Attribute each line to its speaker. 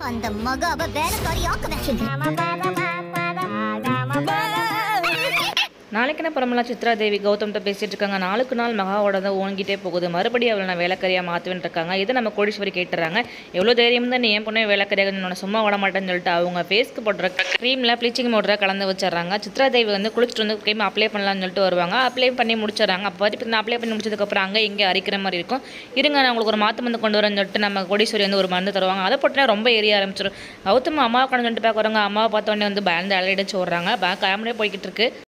Speaker 1: அந்த மகாவ வேலைக்காரி
Speaker 2: நாளைக்கு என்ன பரமலாம் சித்ரா தேவி கௌதம்கிட்ட பேசிட்டு இருக்காங்க நாளுக்கு நாள் மகாவோட தான் ஓங்கிட்டே போகுது மறுபடியும் அவளை நான் வேலைக்காரியாக மாற்றுவேன் இருக்காங்க இதை நம்ம கோடீஸ்வரி கேட்டுறாங்க எவ்வளோ தைரியம் தான் நீ ஏன் பொண்ணே வேலைக்காரியாக நான் சும்மா விட மாட்டேன்னு சொல்லிட்டு அவங்க ஃபேஸ்க்கு போடுற க்ரீமில் ப்ளீச்சிங் பவுடரை கலந்து வச்சிடுறாங்க சித்ரா தேவி வந்து குளிச்சுட்டு வந்து க்ரீம் அப்ளை பண்ணலாம்னு சொல்லிட்டு வருவாங்க அப்ளை பண்ணி முடிச்சிடறாங்க அப்போ வரைக்கும் நான் அப்ளை பண்ணி முடிச்சதுக்கப்புறம் அங்கே இங்கே அரிக்கிற மாதிரி இருக்கும் இருங்க நான் உங்களுக்கு ஒரு மாற்று மருந்து கொண்டு வரேன்னு சொல்லிட்டு நம்ம கோடீஸ்வரி வந்து ஒரு மருந்து தருவாங்க அதை போட்டுனா ரொம்ப எரிய ஆரம்பிச்சிடும் கௌதம் அம்மாவை கணக்கு சொல்லிட்டு பார்க்க வரவங்க அம்மாவை பார்த்த உடனே வந்து பயந்து அலையடிச்சு விட்றாங்க பேக் கிளம்பியே போய்கிட்டு இருக்கு